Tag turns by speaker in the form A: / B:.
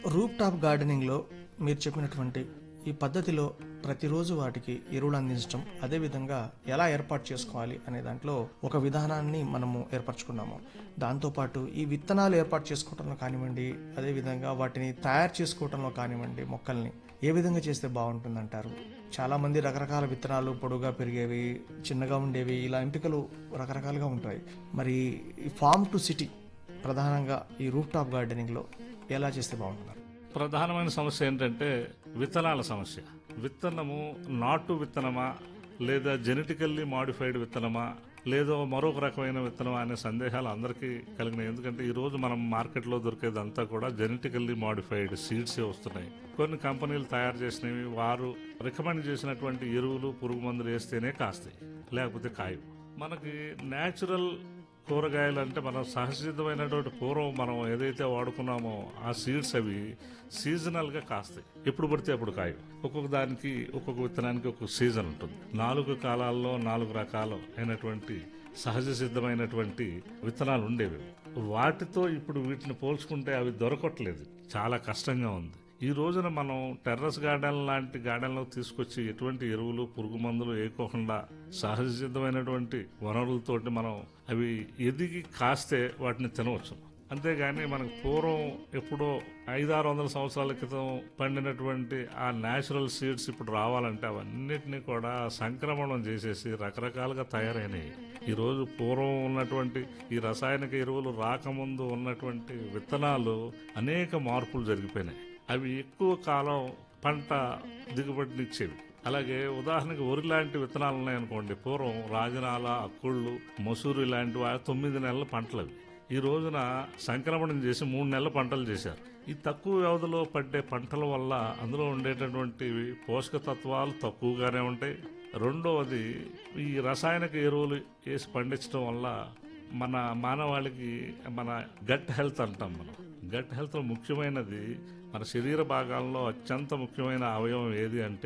A: రూప్ top గార్డెనింగ్లో మీరు చెప్పినటువంటి ఈ పద్ధతిలో ప్రతిరోజు వాటికి ఎరువులు అందించడం అదేవిధంగా ఎలా ఏర్పాటు చేసుకోవాలి అనే దాంట్లో ఒక విధానాన్ని మనము ఏర్పరచుకున్నాము దాంతోపాటు ఈ విత్తనాలు ఏర్పాటు చేసుకోవటంలో కానివ్వండి అదేవిధంగా వాటిని తయారు చేసుకోవటంలో కానివ్వండి మొక్కల్ని ఏ విధంగా చేస్తే బాగుంటుందంటారు చాలా మంది రకరకాల విత్తనాలు పొడుగా పెరిగేవి చిన్నగా ఉండేవి ఇలా ఎంపికలు రకరకాలుగా ఉంటాయి మరి ఈ ఫార్మ్ టు సిటీ ప్రధానంగా ఈ రూఫ్ టాప్ గార్డెనింగ్లో ఎలా చేస్తే బాగుంటున్నారు
B: ప్రధానమైన సమస్య ఏంటంటే విత్తనాల సమస్య విత్తనము నాటు విత్తనమా లేదా జెనెటికల్లీ మాడిఫైడ్ విత్తనమా లేదో మరొక రకమైన విత్తనమా అనే సందేహాలు అందరికీ కలిగినాయి ఎందుకంటే ఈ రోజు మనం మార్కెట్లో దొరికేదంతా కూడా జెనెటికల్లీ మాడిఫైడ్ సీడ్సే వస్తున్నాయి కొన్ని కంపెనీలు తయారు చేసినవి వారు రికమెండ్ చేసినటువంటి ఎరువులు పురుగు మందులు వేస్తేనే కాస్తాయి లేకపోతే కాయవు మనకి న్యాచురల్ కూరగాయలు అంటే మనం సహజసిద్ధమైనటువంటి పూర్వం మనం ఏదైతే వాడుకున్నామో ఆ సీడ్స్ అవి సీజనల్ గా కాస్తాయి ఎప్పుడు పడితే అప్పుడు కాయ ఒక్కొక్క దానికి ఒక్కొక్క విత్తనానికి ఒక్కొక్క సీజన్ ఉంటుంది నాలుగు కాలాల్లో నాలుగు రకాలు అయినటువంటి సహజ సిద్ధమైనటువంటి విత్తనాలు ఉండేవి వాటితో ఇప్పుడు వీటిని పోల్చుకుంటే అవి దొరకట్లేదు చాలా కష్టంగా ఉంది ఈ రోజున మనం టెర్రస్ గార్డెన్ లాంటి గార్డెన్లో తీసుకొచ్చి ఎటువంటి ఎరువులు పురుగు మందులు వేయకోకుండా సహజ సిద్ధమైనటువంటి వనరులతోటి మనం అవి ఎదిగి కాస్తే వాటిని తినవచ్చు అంతేగాని మనకు పూర్వం ఎప్పుడో ఐదారు వందల సంవత్సరాల క్రితం పండినటువంటి ఆ న్యాచురల్ సీడ్స్ ఇప్పుడు రావాలంటే అవన్నిటినీ కూడా సంక్రమణం చేసేసి రకరకాలుగా తయారైనాయి ఈ రోజు పూర్వం ఉన్నటువంటి ఈ రసాయనిక ఎరువులు రాకముందు ఉన్నటువంటి విత్తనాలు అనేక మార్పులు జరిగిపోయినాయి అవి ఎక్కువ కాలం పంట దిగుబడినిచ్చేవి అలాగే ఉదాహరణకి వరి లాంటి విత్తనాలు ఉన్నాయనుకోండి పూర్వం రాజనాల అక్కుళ్ళు మసూరి లాంటి వా- తొమ్మిది నెలల పంటలు అవి ఈ రోజున సంక్రమణం చేసి మూడు నెలల పంటలు చేశారు ఈ తక్కువ వ్యవధిలో పడ్డే పంటల వల్ల అందులో ఉండేటటువంటి పోషక తత్వాలు తక్కువగానే ఉంటాయి రెండవది ఈ రసాయనిక ఎరువులు వేసి పండించడం వల్ల మన మానవాళికి మన గట్ హెల్త్ అంటాం మనం గట్ హెల్త్ ముఖ్యమైనది మన శరీర భాగాల్లో అత్యంత ముఖ్యమైన అవయవం ఏది అంటే